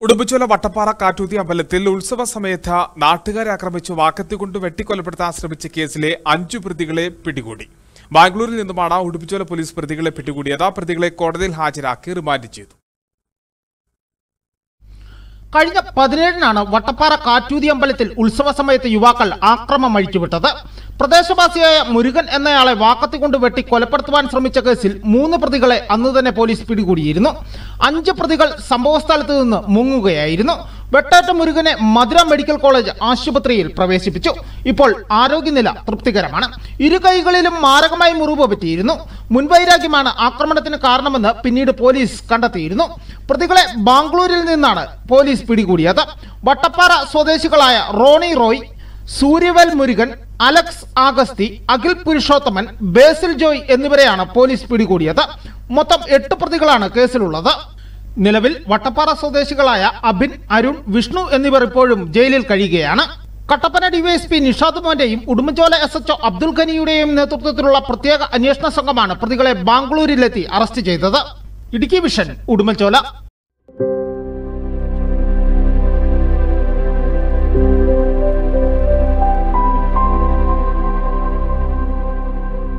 ഉടുമ്പുചോല വട്ടപ്പാറ കാട്ടൂതി അമ്പലത്തിൽ ഉത്സവ സമയത്ത് നാട്ടുകാരെ ആക്രമിച്ചു വാക്കത്തിക്കൊണ്ട് വെട്ടിക്കൊലപ്പെടുത്താൻ ശ്രമിച്ച കേസിലെ അഞ്ചു പ്രതികളെ പിടികൂടി ബാംഗ്ലൂരിൽ നിന്നുമാണ് ഉടുമ്പുചോല പോലീസ് പ്രതികളെ പിടികൂടിയത് പ്രതികളെ കോടതിയിൽ ഹാജരാക്കി റിമാൻഡ് ചെയ്തു കഴിഞ്ഞ പതിനേഴിനാണ് വട്ടപ്പാറ കാറ്റൂതി അമ്പലത്തിൽ ഉത്സവ സമയത്ത് യുവാക്കൾ ആക്രമം അഴിച്ചുവിട്ടത് പ്രദേശവാസിയായ മുരുകൻ എന്നയാളെ വാക്കത്തിക്കൊണ്ട് വെട്ടി കൊലപ്പെടുത്തുവാൻ ശ്രമിച്ച കേസിൽ മൂന്ന് പ്രതികളെ അന്ന് തന്നെ പോലീസ് പിടികൂടിയിരുന്നു അഞ്ച് പ്രതികൾ സംഭവസ്ഥലത്ത് നിന്ന് മുങ്ങുകയായിരുന്നു വെട്ടേറ്റ മുരുകനെ മധുര മെഡിക്കൽ കോളേജ് ആശുപത്രിയിൽ പ്രവേശിപ്പിച്ചു ഇപ്പോൾ ആരോഗ്യനില തൃപ്തികരമാണ് ഇരു കൈകളിലും മാരകമായി മുറിവ് പറ്റിയിരുന്നു മുൻവൈരാഗ്യമാണ് ആക്രമണത്തിന് കാരണമെന്ന് പിന്നീട് പോലീസ് കണ്ടെത്തിയിരുന്നു പ്രതികളെ ബാംഗ്ലൂരിൽ നിന്നാണ് പോലീസ് പിടികൂടിയത് വട്ടപ്പാറ സ്വദേശികളായ റോണി റോയ് സൂര്യവൽ മുരുകൻ അലക്സ് ആഗസ്തി അഖിൽ പുരുഷോത്തമൻ ബേസിൽ ജോയ് എന്നിവരെയാണ് പോലീസ് പിടികൂടിയത് മൊത്തം എട്ട് പ്രതികളാണ് കേസിലുള്ളത് നിലവിൽ വട്ടപ്പാറ സ്വദേശികളായ അബിൻ അരുൺ വിഷ്ണു എന്നിവർ ഇപ്പോഴും ജയിലിൽ കഴിയുകയാണ് കട്ടപ്പന ഡിവൈഎസ്പി നിഷാദ് മോന്റെയും ഉടുമ്പൻചോല എസ് എച്ച്ഒ അബ്ദുൽ ഖനിയുടെയും നേതൃത്വത്തിലുള്ള പ്രത്യേക അന്വേഷണ സംഘമാണ് പ്രതികളെ ബാംഗ്ലൂരിലെത്തി അറസ്റ്റ് ചെയ്തത് ഇടുക്കി വിഷൻ ഉടുമ്പൻചോല